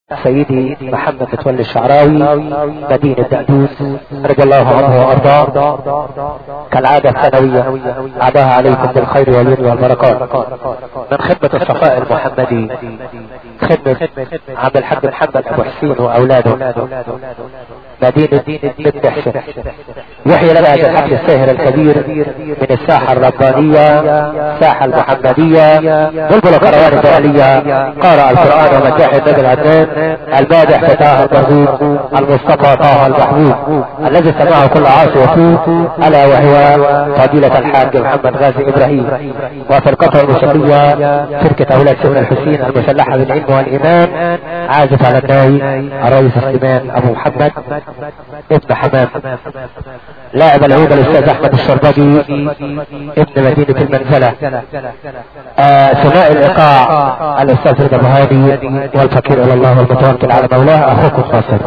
سيدي محمد متولي الشعراوي مدينة دقدوس رضي الله عنه وارضاه كالعادة السنوية عداها عليكم بالخير واليمن والبركات من خدمة الصفاء المحمدي خدمة عبد الحاج محمد ابو حسين واولاده مدينة بنت حسن يحيى لنا هذا الحفل الساهر الكبير من الساحة الربانية الساحة المحمدية بلبل القروان الدولية قارئ القرآن ومجاهد نبي العدنان البادح فتاه المرزوق المصطفى طه المحمود الذي سمعه كل عاصي وفوق الا وهو فضيلة الحاج محمد غازي ابراهيم وفرقته الموسيقية فرقة اولاد سيدنا الحسين المسلحة بالعلم والايمان عازف على الناي الرئيس سليمان ابو محمد ابن حمام لاعب العود الاستاذ احمد الشربجي ابن مدينة المنزلة آه ثنائي الايقاع الاستاذ رضا بهادي والفقير الى الله والمتوكل على مولاه اخوكم ناصر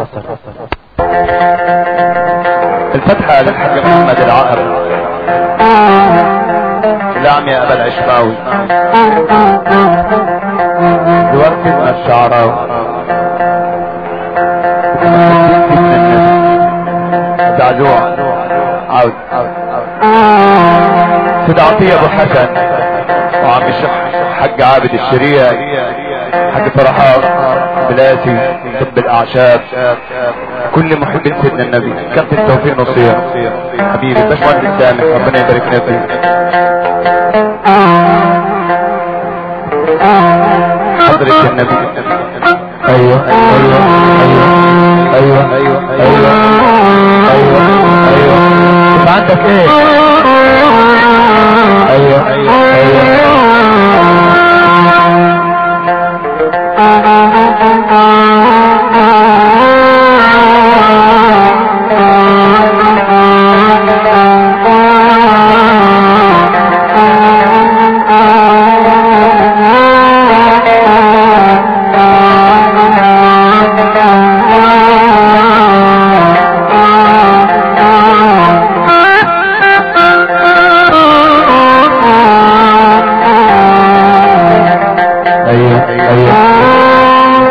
الفتحة للحاج محمد العقر العم يا ابا العشماوي دورت ابن الشعراوي دعجوع عود سيد عطية ابو حسن وعم الشيخ حق عابد الشريع حق فرحات بلاتي طب الاعشاب كل محب سيدنا النبي كابتن التوفيق نصير حبيبي باشمهندس سامح ربنا يبارك لنا فيك حضرة النبي ايوه ايوه ايوه ايوه ايوه ايوه ايوه ايوه يبقى عندك ايه ايوه ايوه ايوه ايوه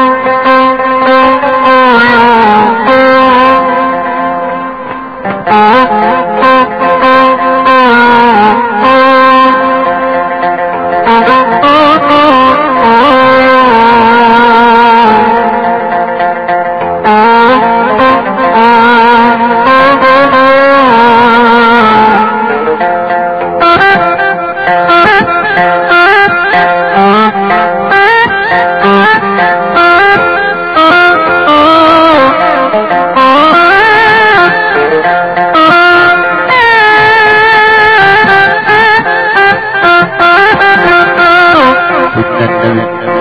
سيدنا النبي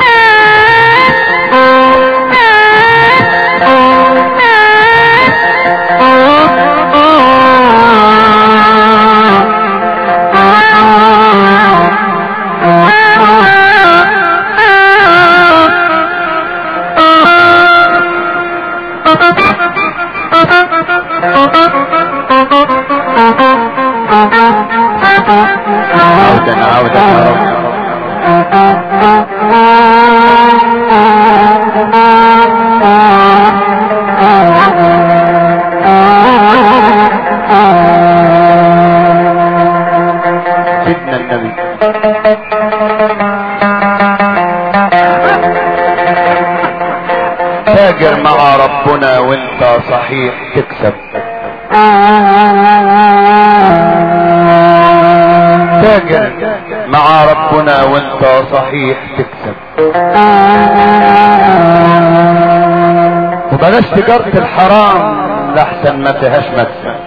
عودا عودا يا رب سيدنا النبي تاجر مع ربنا وانت صحيح تكسب تاجر مع ربنا وانت صحيح تكسب وبلاش تجارة الحرام لحسن ما فيهاش مكسب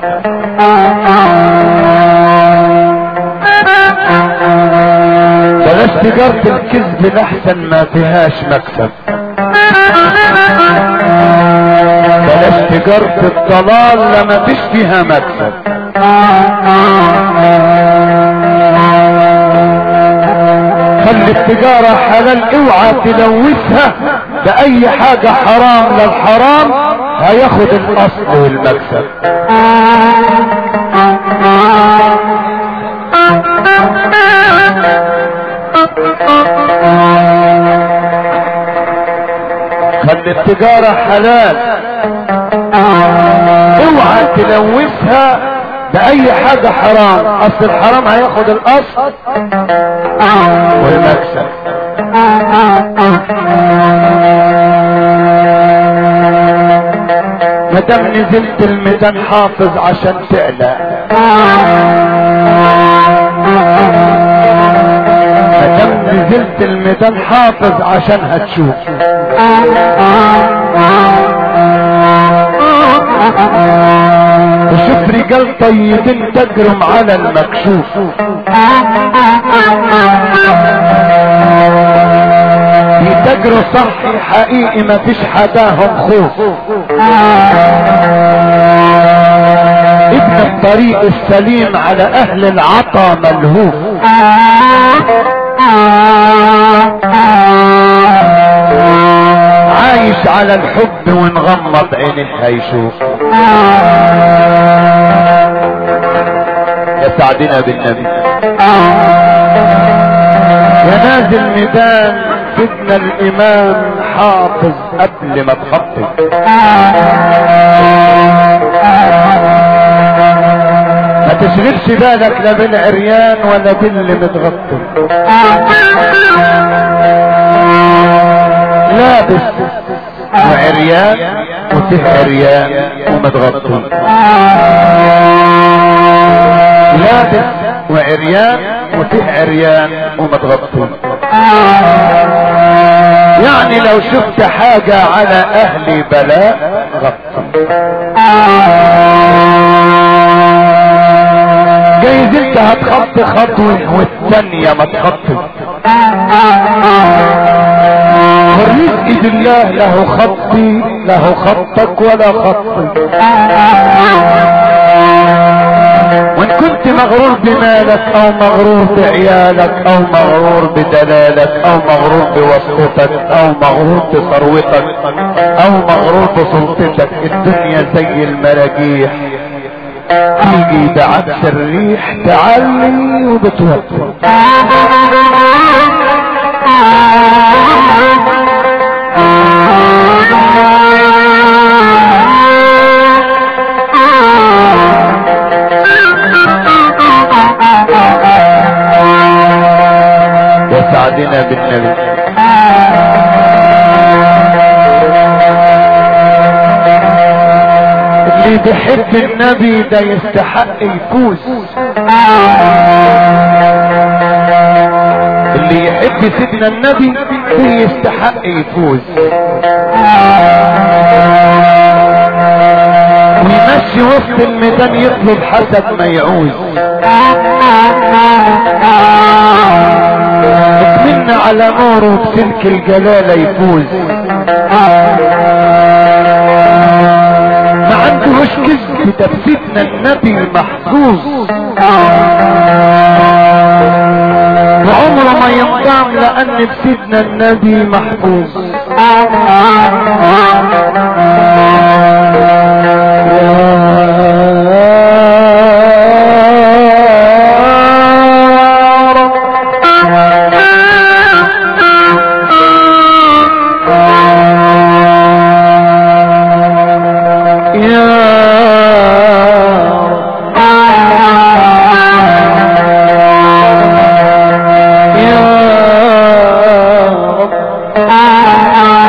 بلاش تجارة الكذب لحسن ما فيهاش مكسب بلاش تجارة الضلال لما فيش فيها مكسب خلي التجارة حلال اوعى تلوثها بأي حاجة حرام للحرام هياخد الأصل والمكسب ان التجارة حلال اوعى تلوثها باي حاجة حرام اصل الحرام هياخد الاصل والمكسب مدام نزلت الميدان حافظ عشان تعلى مدام نزلت الميدان حافظ عشان هتشوف وشوف رجال طيبين تجرم على المكشوف بيتاجروا صحي حقيقي مفيش حداهم خوف ابن الطريق السليم على اهل العطا ملهوف عايش على الحب ونغمض عينه هيشوف يا سعدنا بالنبي يا نازل ميدان سيدنا الامام حافظ قبل ما تخطط ما تشغلش بالك لا بالعريان ولا باللي متغطي لابس وعريان وفيه عريان ومتغطي لابس وعريان وفيه عريان ومتغطي يعني لو شفت حاجة على اهل بلاء غطي جايز انت هتخط خطوة والثانية ما تخطي والرزق بالله له خطي له خطك ولا خطي وان كنت مغرور بمالك او مغرور بعيالك او مغرور بدلالك او مغرور بوسطتك او مغرور بثروتك او مغرور بسلطتك الدنيا زي المراجيح تيجي بعكس الريح تعلي وبتوطي يسعدنا بالنبي اللي بيحب النبي ده يستحق يفوز اللي يحب سيدنا النبي ده يستحق يفوز ويمشي وسط الميدان يطلب حسب ما يعوز اطمن على نوره بسلك الجلالة يفوز ما عندهوش كذب ده بسيدنا النبي محفوظ وعمره ما ينضام لان بسيدنا النبي محفوظ يا رب يا رب يا رب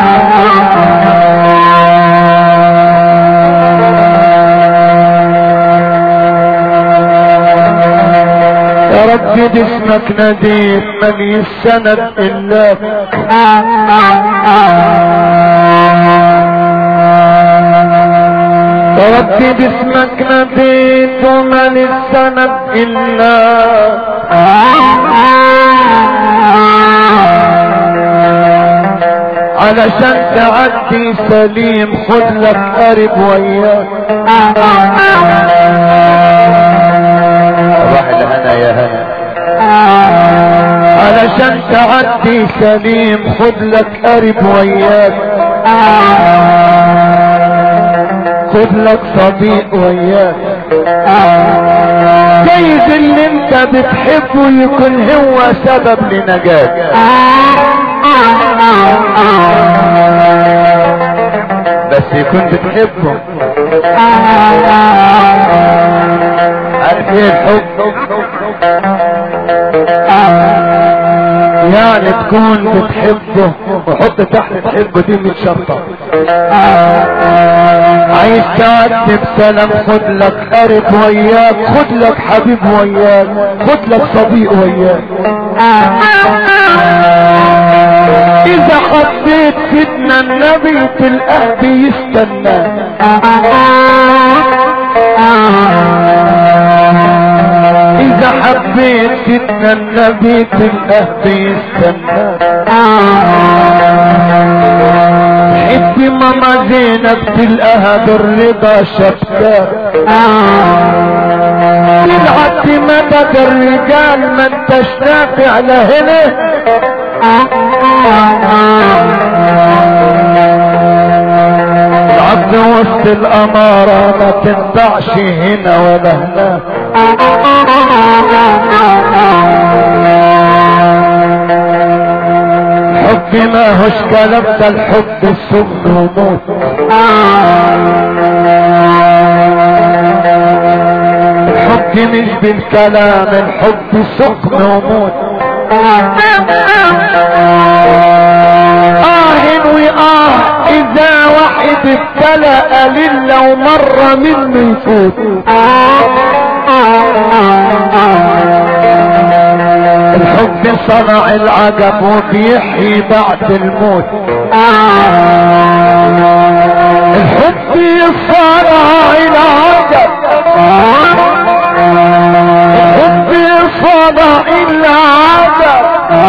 يا رب باسمك ناديت من يستند الا يا ربي باسمك ناديت ومن السند الا علشان تعدي سليم خد لك قرب وياك صباح الهنا يا هنا علشان تعدي سليم خد لك قرب وياك خد لك صديق وياك جايز اللي انت بتحبه يكون هو سبب لنجاك يكون بتحبه عارف ايه الحب يعني تكون بتحبه وحط تحت تحبه دي من شرطة عايز تعدي بسلام خد لك قرب وياك خد لك حبيب وياك خد لك صديق وياك اذا حبيت سيدنا النبي تلقاه بيستنى اذا حبيت سيدنا النبي تلقاه بيستنى حبي ماما زينب تلقاها بالرضا شبكة تلعب مدد الرجال ما انتش نافع لهنا العبد وسط الأمارة ما تنفعش هنا ولا هناك الحب ما هوش كلام ده الحب سم وموت الحب مش بالكلام الحب سكن وموت آه وآه إذا واحد ابتلى قليل لو مرة منه يفوت الحب صنع العجب وبيحيي بعد الموت الحب صنع العجب الحب صنع العجب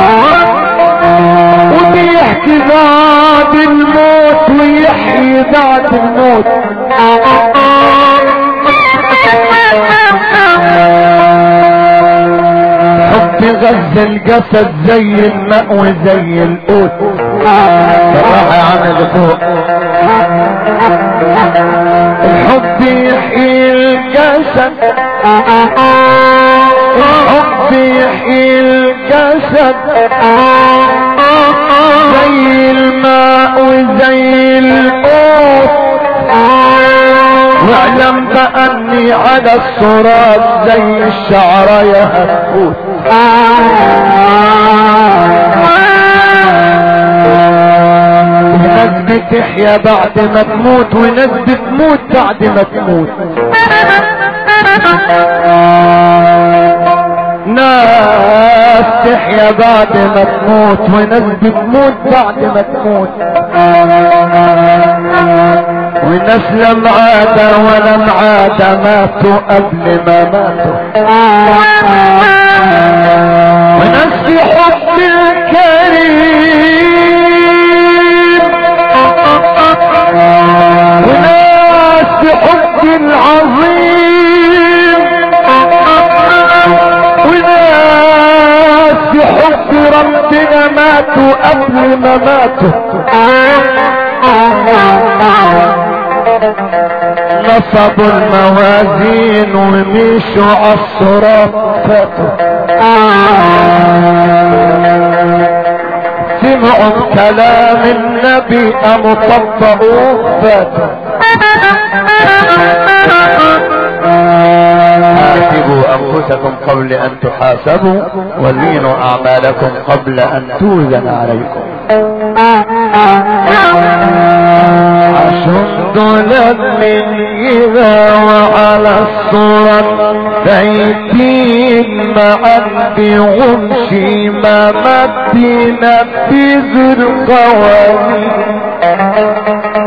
وبيحكي بعد الموت ويحيي بعد الموت حب غذى الجسد زي الماء وزي القوت صراحة عامل فوق الحب يحيي الجسد الحب يحيي الجسد زي الماء وزي القوت واعلم بأني على الصراط زي الشعراية هتفوت وناس بتحيا بعد ما تموت وناس بتموت بعد ما تموت ناس تحيا بعد ما تموت وناس بتموت بعد ما تموت وناس لا معادة ولا معادة ماتوا قبل ما ماتوا وناس في حب الكريم وناس في حب العظيم وناس في حب ربنا ماتوا قبل ما ماتوا نصبوا الموازين ومشوا عالصراط فاتوا سمعوا كلام النبي قاموا طبقوه فاتوا حاسبوا انفسكم قبل ان تحاسبوا وزينوا اعمالكم قبل ان توزن عليكم أشد من إذا وعلى الصورة بيتين معا بغمشي ما مدي نفذ القوانين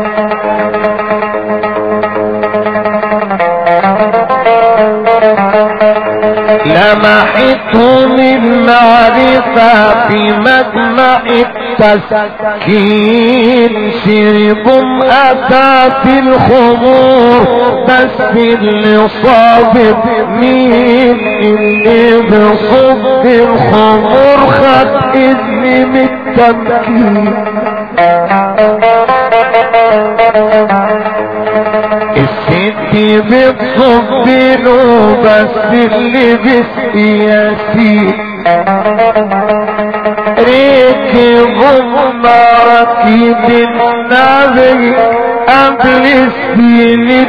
لمحتهم المعرفة في مجمع التسكين شربهم أتات الخمور بس اللي صابت مين اللي بصب الخمور خد إذن من التمكين الست بتصب له بس اللي بسياسي ركبهم مراكب النبي قبل السنين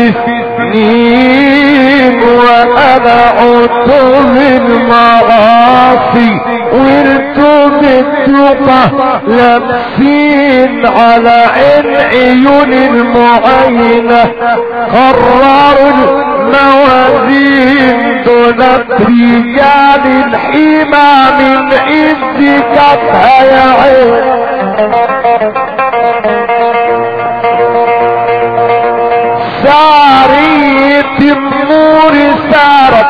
بسنين وانا عدت بالمعاصي ورتم التقى لابسين على عين عيون المعينة قرروا الموازين دونت رجال الحمى من عز كفها يا عين سارية النور سارت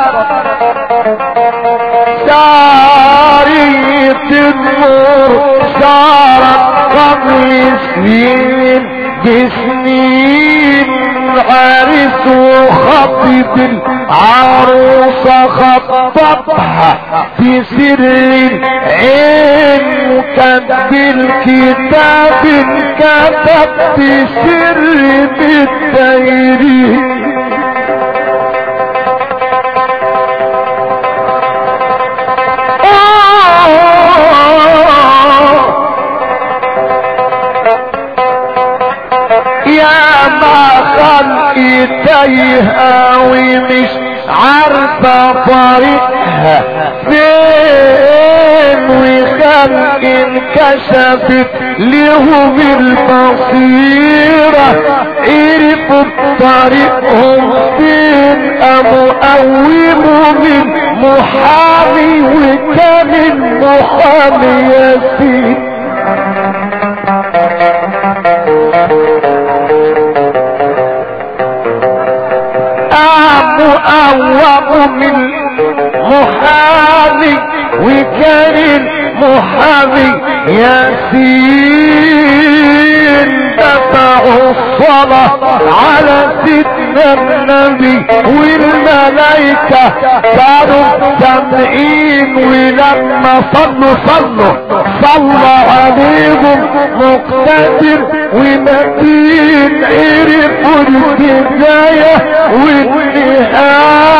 سارية النور سارت قبل سنين بسنين عرس وخطب العروسة خطبها في سر عين كتب الكتاب كتب في سر بالديرين يا ما خلقي تايهة ومش عارفة طريقها فين وخلق انكشفت لهم البصيرة عرفوا طريقهم فين قاموا قوموا من محامي وكان المحامي ياسين مؤوم من محامي وكان المحامي ياسين دفعوا الصلاة على سيدنا النبي والملائكة كانوا سامعين ولما صلوا صلوا صلى عليهم مقتدر ومتين عرفوا البداية والنهاية